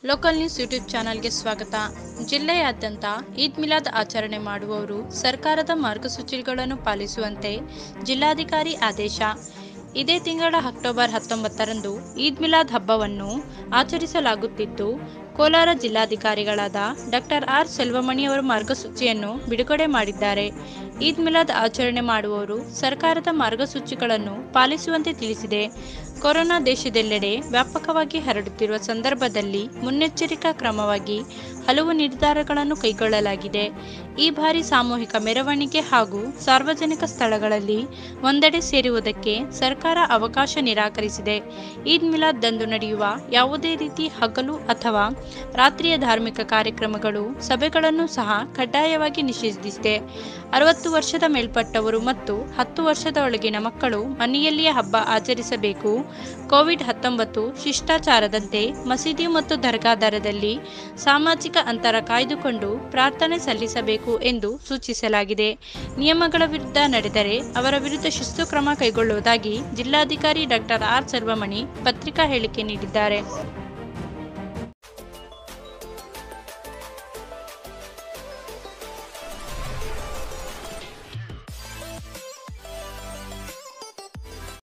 local news YouTube ಚಾನಲ್ಗೆ ಸ್ವಾಗತ ಜಿಲ್ಲೆಯಾದ್ಯಂತ ಈದ್ ಮಿಲಾದ್ ಆಚರಣೆ ಮಾಡುವವರು ಸರ್ಕಾರದ ಮಾರ್ಗಸೂಚಿಗಳನ್ನು ಪಾಲಿಸುವಂತೆ ಜಿಲ್ಲಾಧಿಕಾರಿ ಆದೇಶ ಇದೇ ತಿಂಗಳ ಅಕ್ಟೋಬರ್ ಹತ್ತೊಂಬತ್ತರಂದು ಈದ್ ಮಿಲಾದ್ ಹಬ್ಬವನ್ನು ಆಚರಿಸಲಾಗುತ್ತಿದ್ದು ಕೋಲಾರ ಜಿಲ್ಲಾಧಿಕಾರಿಗಳಾದ ಡಾಕ್ಟರ್ ಆರ್ ಸೆಲ್ವಮಣಿ ಅವರು ಮಾರ್ಗಸೂಚಿಯನ್ನು ಬಿಡುಗಡೆ ಮಾಡಿದ್ದಾರೆ ಈದ್ ಮಿಲಾದ್ ಆಚರಣೆ ಮಾಡುವವರು ಸರ್ಕಾರದ ಮಾರ್ಗಸೂಚಿಗಳನ್ನು ಪಾಲಿಸುವಂತೆ ತಿಳಿಸಿದೆ ಕೊರೋನಾ ದೇಶದೆಲ್ಲೆಡೆ ವ್ಯಾಪಕವಾಗಿ ಹರಡುತ್ತಿರುವ ಸಂದರ್ಭದಲ್ಲಿ ಮುನ್ನೆಚ್ಚರಿಕಾ ಕ್ರಮವಾಗಿ ಹಲವು ನಿರ್ಧಾರಗಳನ್ನು ಕೈಗೊಳ್ಳಲಾಗಿದೆ ಈ ಬಾರಿ ಸಾಮೂಹಿಕ ಮೆರವಣಿಗೆ ಹಾಗೂ ಸಾರ್ವಜನಿಕ ಸ್ಥಳಗಳಲ್ಲಿ ಒಂದೆಡೆ ಸೇರುವುದಕ್ಕೆ ಸರ್ಕಾರ ಅವಕಾಶ ನಿರಾಕರಿಸಿದೆ ಈದ್ ಮಿಲಾದ್ ದಂದು ನಡೆಯುವ ಯಾವುದೇ ರೀತಿ ಹಗಲು ಅಥವಾ ರಾತ್ರಿಯ ಧಾರ್ಮಿಕ ಕಾರ್ಯಕ್ರಮಗಳು ಸಭೆಗಳನ್ನು ಸಹ ಕಡ್ಡಾಯವಾಗಿ ನಿಷೇಧಿಸಿದೆ ಅರವತ್ತು ವರ್ಷದ ಮೇಲ್ಪಟ್ಟವರು ಮತ್ತು ಹತ್ತು ವರ್ಷದ ಒಳಗಿನ ಮಕ್ಕಳು ಮನೆಯಲ್ಲಿಯೇ ಹಬ್ಬ ಆಚರಿಸಬೇಕು ಕೋವಿಡ್ ಹತ್ತೊಂಬತ್ತು ಶಿಷ್ಟಾಚಾರದಂತೆ ಮಸೀದಿ ಮತ್ತು ದರ್ಗಾದಾರದಲ್ಲಿ ಸಾಮಾಜಿಕ ಅಂತರ ಕಾಯ್ದುಕೊಂಡು ಪ್ರಾರ್ಥನೆ ಸಲ್ಲಿಸಬೇಕು ಎಂದು ಸೂಚಿಸಲಾಗಿದೆ ನಿಯಮಗಳ ವಿರುದ್ಧ ನಡೆದರೆ ಅವರ ವಿರುದ್ಧ ಶಿಸ್ತು ಕ್ರಮ ಕೈಗೊಳ್ಳುವುದಾಗಿ ಜಿಲ್ಲಾಧಿಕಾರಿ ಡಾಕ್ಟರ್ ಆರ್ ಸರ್ವಮಣಿ ಪತ್ರಿಕಾ ಹೇಳಿಕೆ ನೀಡಿದ್ದಾರೆ